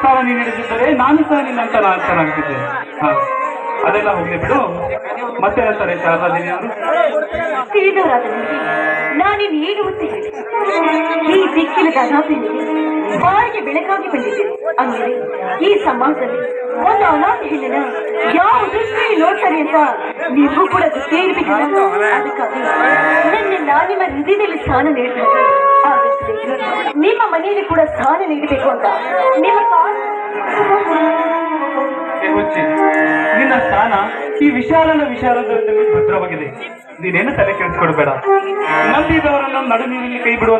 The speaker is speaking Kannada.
ಸ್ಥಾನ ನೀನು ಹಿಡಿದಿದ್ದರೆ ನಾನು ಸಹ ನಿನ್ನಂತ ನಾಲ್ಕನಾಗ್ತಿದ್ದೆ ಹಾ ಅದೆಲ್ಲ ಹೋಗ್ಲಿ ಬಿಡು ಮತ್ತೆ ಹೇಳ್ತಾರೆ ಶಾರದಾದೇವಿ ಅವರು ತಿಳಿದವರಾದ ನಿಮಗೆ ನಾನಿನ್ ಏನು ಅಂತ ಹೇಳಿ ಈ ದಿಕ್ಕಿನ ದಾದಾಪಿನಿಗೆ ಬಾಳಿಗೆ ಬೆಳಕಾಗಿ ಬಂದಿದ್ದೇನೆ ಅಂದರೆ ಈ ಸಮಾಜದಲ್ಲಿ ಒಂದು ಅನಾಥ ಹೆಣ್ಣನ ಯಾವ ದೃಷ್ಟಿಯಲ್ಲಿ ನೋಡ್ತಾರೆ ಅಂತ ನೀವು ಕೂಡ ಗೊತ್ತೇ ಇರ್ಬೇಕಲ್ಲ ಅದಕ್ಕಾಗಿ ನನ್ನ ನಾನು ನಿಮ್ಮ ಹೃದಯದಲ್ಲಿ ಸ್ಥಾನ ನೀಡ್ತೇನೆ ಹಾಗಾದ್ರೆ ನಿಮ್ಮ ಮನೆಯಲ್ಲಿ ಕೂಡ ಸ್ಥಾನ ನೀಡಬೇಕು ಅಂತ ನಿಮ್ಮ ಕಾಲ್ ಏ ಹುಚ್ಚಿ ನಿನ್ನ ಸ್ಥಾನ ಈ ವಿಶಾಲನ ವಿಶಾಲದಲ್ಲಿ ಭದ್ರವಾಗಿದೆ ನೀನೇನು ತಲೆ ಕೆಡಿಸ್ಕೊಡ್ಬೇಡ ನಂಬಿದವರನ್ನು ನಡು ನೀರಿನಲ್ಲಿ ಕೈ ಬಿಡುವ